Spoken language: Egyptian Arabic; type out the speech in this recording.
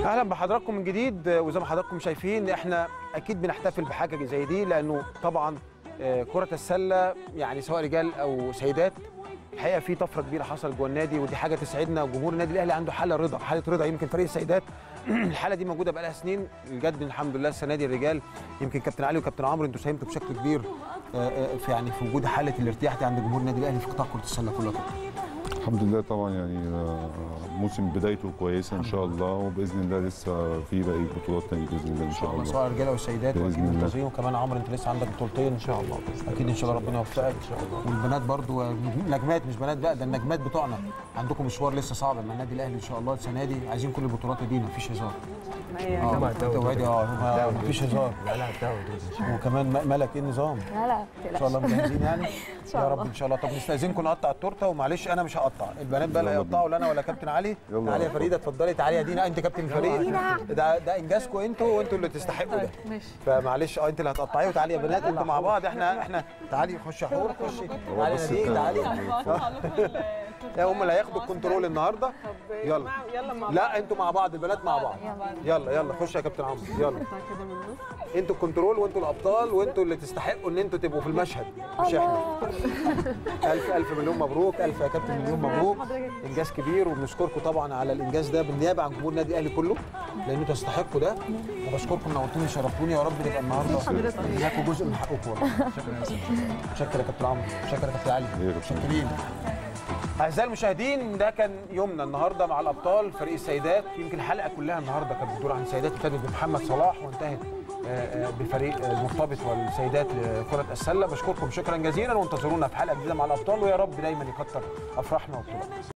اهلا بحضراتكم من جديد وزي ما حضراتكم شايفين احنا اكيد بنحتفل بحاجه زي دي لانه طبعا آه، كره السله يعني سواء رجال او سيدات الحقيقه في طفره كبيره حصلت جوه النادي ودي حاجه تسعدنا وجمهور النادي الاهلي عنده حاله رضا حاله رضا يمكن فريق السيدات الحاله دي موجوده بقالها سنين الجد الحمد لله السنه دي الرجال يمكن كابتن علي وكابتن عمرو انتوا ساهمتوا بشكل كبير آه، آه، في يعني في وجود حاله الارتياح دي عند جمهور النادي الاهلي في قطاع كره السله كلها الحمد لله طبعا يعني آه، موسم بدايته كويسه ان شاء الله وباذن الله لسه في باقي بطولات تاني باذن الله ان شاء الله سواء الرجاله والسيدات بإذن واكيد الله. منتظرين وكمان عمرو انت لسه عندك بطولتين ان شاء الله اكيد ان شاء الله ربنا يوفقك ان شاء الله والبنات برضو نجمات مش بنات بقى ده النجمات بتوعنا عندكم مشوار لسه صعب مع النادي الاهلي ان شاء الله السنه دي عايزين كل البطولات دي مفيش هزار اه توعدي اه مفيش هزار وكمان م- ملك ايه النظام لا لا ان شاء الله مجهزين يعني شاء يا رب الله. ان شاء الله طب نستاذنكم نقطع التورته ومعلش انا مش هقطع البنات بقى لا يلا يقطعوا لا انا ولا كابتن علي يلا. تعالي يا فريده اتفضلي تعالي يا دينا انت كابتن الفريق ده ده انجازكم انتوا وانتوا اللي تستحقوا ده ماشي فمعلش اه انت اللي هتقطعيه وتعالي يا بنات انتوا مع بعض احنا احنا تعالي خش يا حور خشي تعالي يا بس نادين كده. تعالي يا هم اللي هياخدوا الكنترول النهارده يلا يلا مع لا انتوا مع بعض البنات مع بعض يلا يلا خش يا كابتن عمرو يلا انتوا الكنترول وانتوا الابطال وانتوا اللي تستحقوا ان انتوا تبقوا في المشهد مش احنا الف الف مليون مبروك الف يا كابتن مليون مبروك انجاز كبير وبنشكركم طبعا على الانجاز ده بالنيابه عن جمهور النادي الاهلي كله لانه تستحقوا ده وبشكركم نورتوني شرفتوني يا رب نبقى النهارده اديناكم جزء من حقكم والله شكرا يا سيدي شكرا يا كابتن عمرو شكرا يا كابتن علي إيه يا كابتن. شكرين اعزائي المشاهدين ده كان يومنا النهارده مع الابطال فريق السيدات يمكن الحلقه كلها النهارده كانت بتدور عن السيدات ابتدت بمحمد صلاح وانتهت آه، آه، بفريق المرتبط والسيدات لكره السله بشكركم شكرا جزيلا وانتظرونا في حلقه جديده مع الابطال ويا رب دايما يكتر افراحنا وبطولاتنا